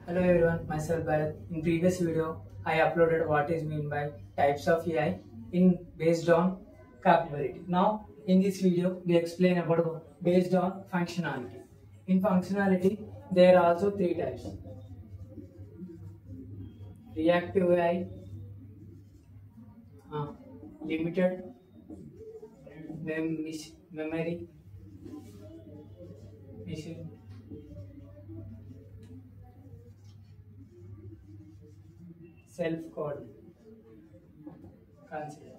Hello everyone, myself Bharat. In previous video, I uploaded what is mean by types of AI in based on capability. Now, in this video, we explain about based on functionality. In functionality, there are also three types: reactive AI, uh, limited mem- mis- memory, machine. self code consider.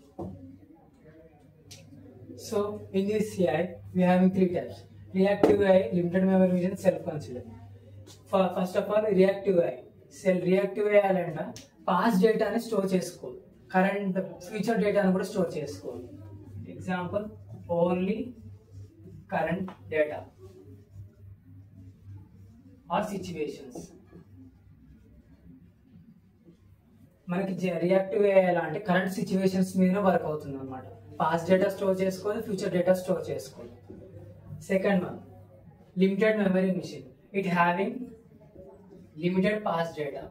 So in this CI we are having three types: reactive AI, limited memory vision, self consider. For, first of all, reactive AI. Cell reactive చేయాలంట past డేటాని store చేసుకోవాలి current future డేటాని కూడా store చేసుకోవాలి example only current data or situations మనకి reactive ఎలా అంటే current situations మీద వర్క్ అవుతుంది అనమాట పాస్ట్ డేటా స్టోర్ చేసుకోవాలి ఫ్యూచర్ డేటా స్టోర్ చేసుకోవాలి second one limited memory machine it having limited past data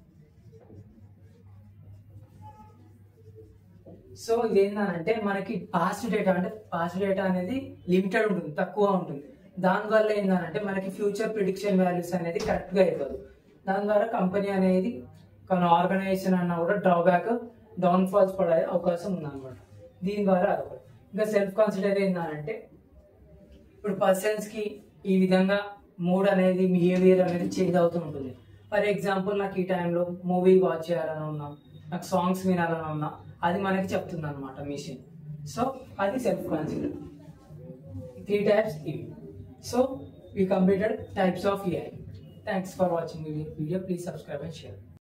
so ఇదేంటంటే మనకి పాస్ట్ డేటా అంటే పాస్ట్ డేటా అనేది లిమిటెడ్ ఉంటుంది తక్కువ ఉంటుంది దానివల్ల ఏంటంటే మనకి ఫ్యూచర్ ప్రిడిక్షన్ వాల్యూస్ అనేది కరెక్ట్గా ఇవ్వదు దాని ద్వారా కంపెనీ అనేది కొన్ని ఆర్గనైజేషన్ అన్నా కూడా డ్రాబ్యాక్ డౌన్ ఫాల్స్ పడే అవకాశం ఉందన్నమాట దీని ద్వారా అదొకటి ఇంకా సెల్ఫ్ కాన్సిడర్ ఏంటంటే ఇప్పుడు పర్సన్స్ కి ఈ విధంగా మూడ్ అనేది బిహేవియర్ అనేది చేంజ్ అవుతూ ఉంటుంది ఫర్ ఎగ్జాంపుల్ నాకు ఈ టైంలో మూవీ వాచ్ చేయాలని ఉన్నా నాకు సాంగ్స్ వినాలని ఉన్నా అది మనకి చెప్తుంది అనమాట మిషన్ సో అది సెల్ఫ్ కాన్సిడర్ త్రీ టైప్స్ ఇవి so we completed types of AI thanks for watching video please subscribe and share